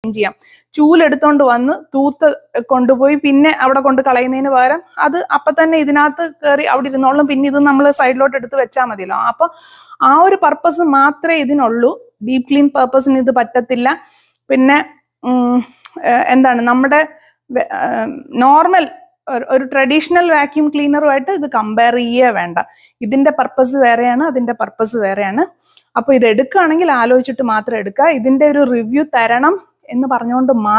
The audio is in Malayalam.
ചെയ്യാം ചൂലെടുത്തോണ്ട് വന്ന് തൂത്ത് കൊണ്ടുപോയി പിന്നെ അവിടെ കൊണ്ട് കളയുന്നതിന് പകരം അത് അപ്പൊ തന്നെ ഇതിനകത്ത് കയറി അവിടെ ഇരുന്നോളും പിന്നെ ഇത് നമ്മൾ സൈഡിലോട്ട് എടുത്ത് വെച്ചാൽ മതിയല്ലോ അപ്പൊ ആ ഒരു പർപ്പസ് മാത്രമേ ഇതിനുള്ളൂ ഡീപ് ക്ലീൻ പർപ്പസിന് ഇത് പറ്റത്തില്ല പിന്നെ ഉം, ഏഹ് എന്താണ് നമ്മുടെ നോർമൽ ഒരു ട്രഡീഷണൽ വാക്യൂം ക്ലീനറുമായിട്ട് ഇത് കമ്പയർ ചെയ്യേ വേണ്ട ഇതിന്റെ പർപ്പസ് വേറെയാണ് അതിന്റെ പർപ്പസ് വേറെയാണ് അപ്പൊ ഇത് എടുക്കുകയാണെങ്കിൽ ആലോചിച്ചിട്ട് മാത്രം എടുക്കുക ഇതിന്റെ ഒരു റിവ്യൂ തരണം എന്ന് പറഞ്ഞുകൊണ്ട് മാത്രം